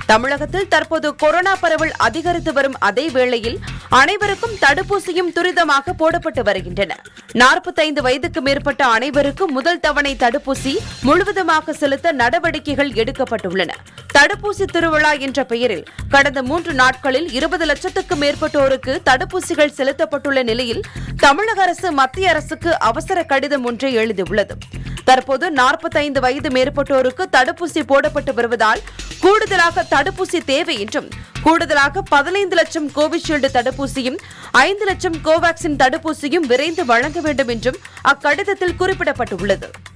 தமிழகத்தில் தற்போது கொரோனா பரவல் அதிகரித்து வரும் அதே வேளையில் அனைவருக்கும் தடுப்பூசியும் துரிதமாக போடப்பட்டு வருகின்றன நாற்பத்தைந்து வயதுக்கு மேற்பட்ட அனைவருக்கும் முதல் தவணை தடுப்பூசி முழுவதுமாக செலுத்த நடவடிக்கைகள் எடுக்கப்பட்டுள்ளன தடுப்பூசி திருவிழா என்ற பெயரில் கடந்த மூன்று நாட்களில் இருபது லட்சத்துக்கும் மேற்பட்டோருக்கு தடுப்பூசிகள் செலுத்தப்பட்டுள்ள நிலையில் தமிழக அரசு மத்திய அரசுக்கு அவசர கடிதம் ஒன்றை எழுதியுள்ளது தற்போது நாற்பத்தைந்து வயது மேற்பட்டோருக்கு தடுப்பூசி போடப்பட்டு வருவதால் கூடுதலாக தடுப்பூசி தேவை என்றும் கூடுதலாக பதினைந்து லட்சம் கோவிஷீல்டு தடுப்பூசியும் ஐந்து லட்சம் கோவாக்சின் தடுப்பூசியும் விரைந்து வழங்க வேண்டும் என்றும் அக்கடிதத்தில் குறிப்பிடப்பட்டுள்ளது